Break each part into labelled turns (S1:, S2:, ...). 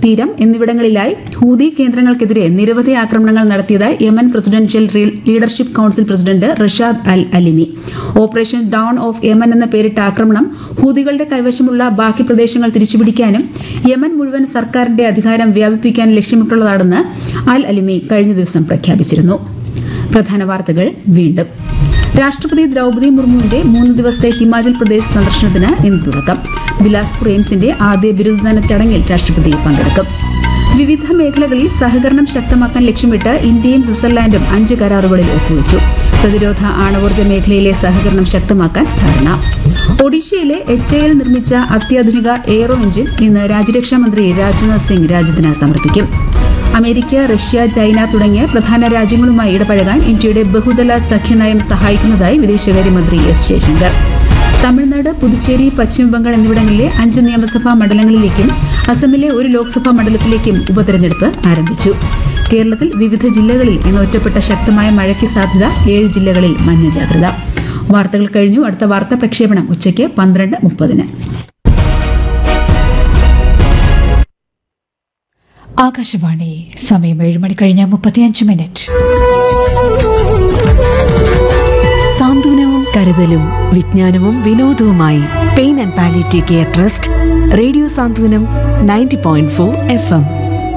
S1: തീരം എന്നിവിടങ്ങളിലായി ഹൂതി കേന്ദ്രങ്ങൾക്കെതിരെ നിരവധി ആക്രമണങ്ങൾ നടത്തിയതായി Yemen presidential leadership council president Rashad al Alimi operation dawn of Yemen എന്ന പേരിട്ട ആക്രമണം ഹൂതികളുടെ കൈവശമുള്ള ബാക്കി പ്രദേശങ്ങൾ തിരിച്ചുപിടിക്കാനും യമൻ മുഴുവൻ സർക്കാരിന്റെ അധികാരം വ്യാപിപ്പിക്കാൻ ലക്ഷ്യമിട്ടുള്ളതാണെന്ന് അൽ അലിമി കഴിഞ്ഞ ദിവസം പ്രഖ്യാപിച്ചിരുന്നു പ്രധാന വാർത്തകൾ വീണ്ടും രാഷ്ട്രപതി ദ്രൌപദി മുർമുവിന്റെ മൂന്ന് ദിവസത്തെ ഹിമാചൽ പ്രദേശ് സന്ദർശനത്തിന് ഇന്ന് തുടക്കം ബിലാസ്പൂർ എയിംസിന്റെ ആദ്യ ബിരുദദാന ചടങ്ങിൽ രാഷ്ട്രപതി പങ്കെടുക്കും വിവിധ മേഖലകളിൽ സഹകരണം ശക്തമാക്കാൻ ലക്ഷ്യമിട്ട് ഇന്ത്യയും സ്വിറ്റ്സർലാൻഡും അഞ്ച് കരാറുകളിൽ ഒപ്പുവച്ചു പ്രതിരോധ ആണവോർജ്ജ മേഖലയിലെ സഹകരണം ശക്തമാക്കാൻ ധാരണ ഒഡീഷയിലെ എച്ച് എൽ നിർമ്മിച്ച അത്യാധുനിക എയ്റോ എഞ്ചിൻ ഇന്ന് രാജ്യരക്ഷാ മന്ത്രി രാജ്നാഥ് സിംഗ് രാജ്യത്തിന് സമർപ്പിക്കും അമേരിക്ക റഷ്യ ചൈന തുടങ്ങിയ പ്രധാന രാജ്യങ്ങളുമായി ഇടപഴകാൻ ഇന്ത്യയുടെ ബഹുതല സഖ്യനയം സഹായിക്കുന്നതായി വിദേശകാര്യമന്ത്രി എസ് ജയശങ്കർ തമിഴ്നാട് പുതുച്ചേരി പശ്ചിമബംഗാൾ എന്നിവിടങ്ങളിലെ അഞ്ച് നിയമസഭാ മണ്ഡലങ്ങളിലേക്കും അസമിലെ ഒരു ലോക്സഭാ മണ്ഡലത്തിലേക്കും ഉപതെരഞ്ഞെടുപ്പ് ആരംഭിച്ചു കേരളത്തിൽ വിവിധ ജില്ലകളിൽ ഇന്ന് ഒറ്റപ്പെട്ട ശക്തമായ മഴയ്ക്ക് സാധ്യത ഏഴ് ജില്ലകളിൽ മഞ്ഞ ജാഗ്രത വാർത്തകൾ കഴിഞ്ഞു അടുത്ത വാർത്താ പ്രക്ഷേപണം ഉച്ചയ്ക്ക് പന്ത്രണ്ട് മുപ്പതിന്
S2: ആകാശവാണി സമയം ഏഴ് മണി കഴിഞ്ഞ മുപ്പത്തിയഞ്ച് മിനിറ്റ്
S3: സാന്ത്വനവും കരുതലും വിജ്ഞാനവും വിനോദവുമായി pain and palliative care trust radio Santhwanam ninety point four F M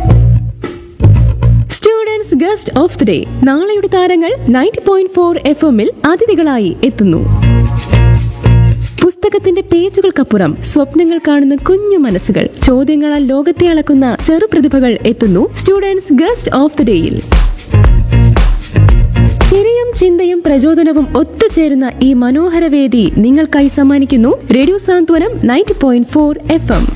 S4: students guest of the day നാളെയുടെ താരങ്ങൾ നയൻറ്റി പോയിന്റ് ഫോർ എഫ് എമ്മിൽ അതിഥികളായി എത്തുന്നു പുസ്തകത്തിന്റെ പേജുകൾക്കപ്പുറം സ്വപ്നങ്ങൾ കാണുന്ന കുഞ്ഞു മനസ്സുകൾ ചോദ്യങ്ങളാൽ ലോകത്തെ അളക്കുന്ന ചെറുപ്രതിഭകൾ എത്തുന്നു സ്റ്റുഡൻസ് ഗസ്റ്റ് ഓഫ് ദി ഡേയിൽ ചിരിയും ചിന്തയും പ്രചോദനവും ഒത്തുചേരുന്ന ഈ മനോഹര വേദി നിങ്ങൾക്കായി സമ്മാനിക്കുന്നു radio Santhwanam ninety point four F M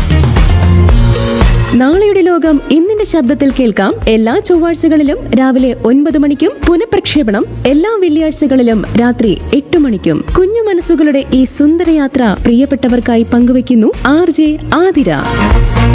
S4: നാളെയുടെ ലോകം ഇന്നിന്റെ ശബ്ദത്തിൽ കേൾക്കാം എല്ലാ ചൊവ്വാഴ്ചകളിലും രാവിലെ ഒൻപത് മണിക്കും പുനഃപ്രക്ഷേപണം എല്ലാ വെള്ളിയാഴ്ചകളിലും രാത്രി എട്ട് മണിക്കും കുഞ്ഞു മനസ്സുകളുടെ ഈ സുന്ദരയാത്ര പ്രിയപ്പെട്ടവർക്കായി പങ്കുവയ്ക്കുന്നു ആർ ജെ ആതിര